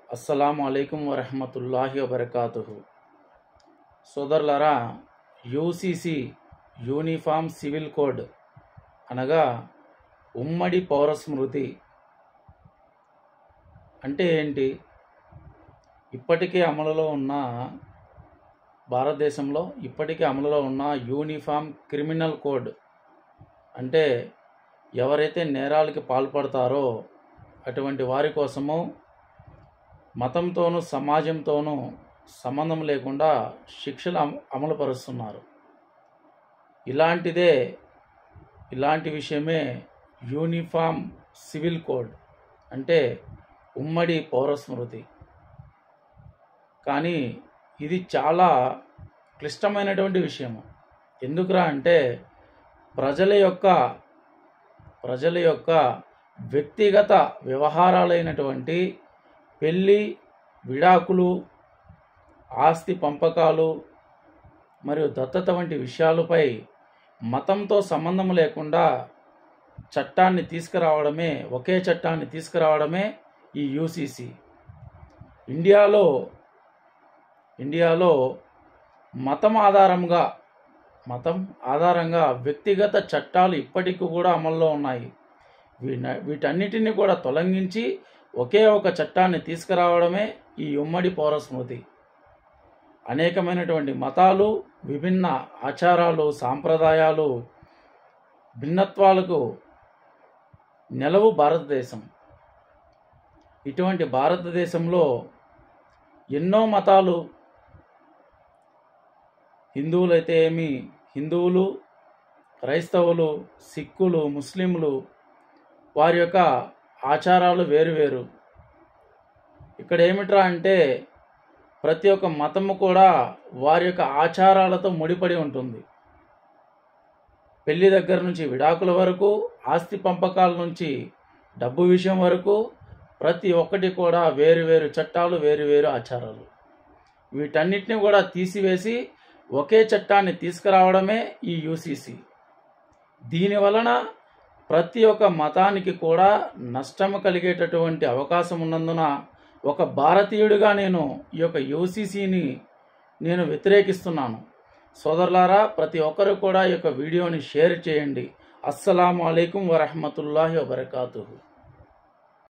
అస్సలాము అలైకుం వరహమతుల్లాహి వబర్కాతుహు సోదరులారా UCC uniform civil code అనగా ఉమ్మడి పౌర స్మృతి అంటే ఏంటి ఇప్పటికే అమలులో ఉన్న భారతదేశంలో ఇప్పటికే అమలులో ఉన్న యూనిఫామ్ క్రిమినల్ కోడ్ అంటే ఎవరైతే నేరాలకి పాల్పడతారో అటువంటి వారి కోసము మతంతోనూ సమాజంతోనూ సంబంధం లేకుండా శిక్షలు అమ అమలుపరుస్తున్నారు ఇలాంటిదే ఇలాంటి విషయమే యూనిఫామ్ సివిల్ కోడ్ అంటే ఉమ్మడి పౌర స్మృతి కానీ ఇది చాలా క్లిష్టమైనటువంటి విషయము ఎందుకురా అంటే ప్రజల యొక్క ప్రజల యొక్క వ్యక్తిగత వ్యవహారాలైనటువంటి పెళ్ళి విడాకులు ఆస్తి పంపకాలు మరియు దత్తత వంటి విషయాలపై మతంతో సంబంధం లేకుండా చట్టాన్ని తీసుకురావడమే ఒకే చట్టాన్ని తీసుకురావడమే ఈ యూసీసీ ఇండియాలో ఇండియాలో మతం ఆధారంగా మతం ఆధారంగా వ్యక్తిగత చట్టాలు ఇప్పటికీ కూడా అమల్లో ఉన్నాయి వీట వీటన్నిటిని కూడా తొలగించి ఒకే ఒక చట్టాన్ని తీసుకురావడమే ఈ ఉమ్మడి పౌర స్మృతి అనేకమైనటువంటి మతాలు విభిన్న ఆచారాలు సాంప్రదాయాలు భిన్నత్వాలకు నెలవు భారతదేశం ఇటువంటి భారతదేశంలో ఎన్నో మతాలు హిందువులైతే ఏమి హిందువులు క్రైస్తవులు సిక్కులు ముస్లింలు వారి యొక్క ఆచారాలు వేరువేరు ఇక్కడ ఏమిట్రా అంటే ప్రతి ఒక్క మతము కూడా వారి యొక్క ఆచారాలతో ముడిపడి ఉంటుంది పెళ్లి దగ్గర నుంచి విడాకుల వరకు ఆస్తి పంపకాల నుంచి డబ్బు విషయం వరకు ప్రతి ఒక్కటి కూడా వేరు వేరు చట్టాలు వేరు వేరు ఆచారాలు వీటన్నిటిని కూడా తీసివేసి ఒకే చట్టాన్ని తీసుకురావడమే ఈ యూసీసీ దీని వలన ప్రతి ఒక్క మతానికి కూడా నష్టము కలిగేటటువంటి అవకాశం ఉన్నందున ఒక భారతీయుడిగా నేను ఈ యొక్క యూసీసీని నేను వ్యతిరేకిస్తున్నాను సోదరులారా ప్రతి ఒక్కరు కూడా ఈ యొక్క వీడియోని షేర్ చేయండి అస్సలం అయికం వరహమతుల్లాహి వబర్కాతుహు